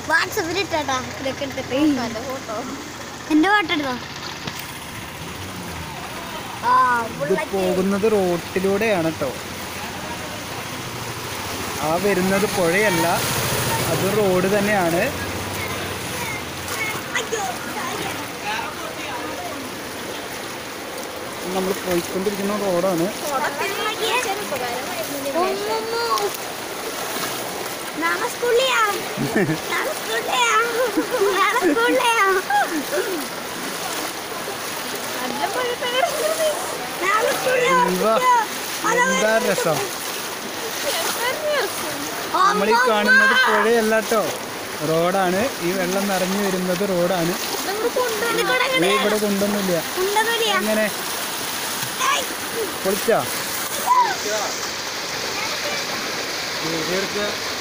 വാട്സപ്പിൽ ഇട്ടാട്ടാ ഇതൊക്കെ എടുത്തിട്ട് ഫോട്ടോ എന്റെ ഫോട്ടോ എടുത്തോ ആ ഇത് ബുള്ളറ്റ് പോകുന്നത് റോട്ടിലൂടെയാണ് കേട്ടോ ആ വരുന്നത് പുഴയല്ല അത് റോഡ് തന്നെയാണ് നമ്മൾ പോയിക്കൊണ്ടിരിക്കുന്ന റോഡാണ് ഉമ്മുമ്മു. നാളെ സ്കൂളിലെയാ നാളെ സ്കൂളിലെയാ നാളെ സ്കൂളിലെയാ നാളെ സ്കൂളിലെ ഇവ, എന്താ രസം നമ്മൾ ഈ കാണുന്നത് പുഴയല്ല കേട്ടോ റോഡാണ് ഈ വെള്ളം നിറഞ്ഞു വരുന്നത് റോഡാണ് ദേ ഇവിടെ കൊണ്ടൊന്നുമില്ല ഉണ്ടെന്നില്ല എങ്ങനെ പൊളിച്ചാ വീഡിയോ എടുക്കുക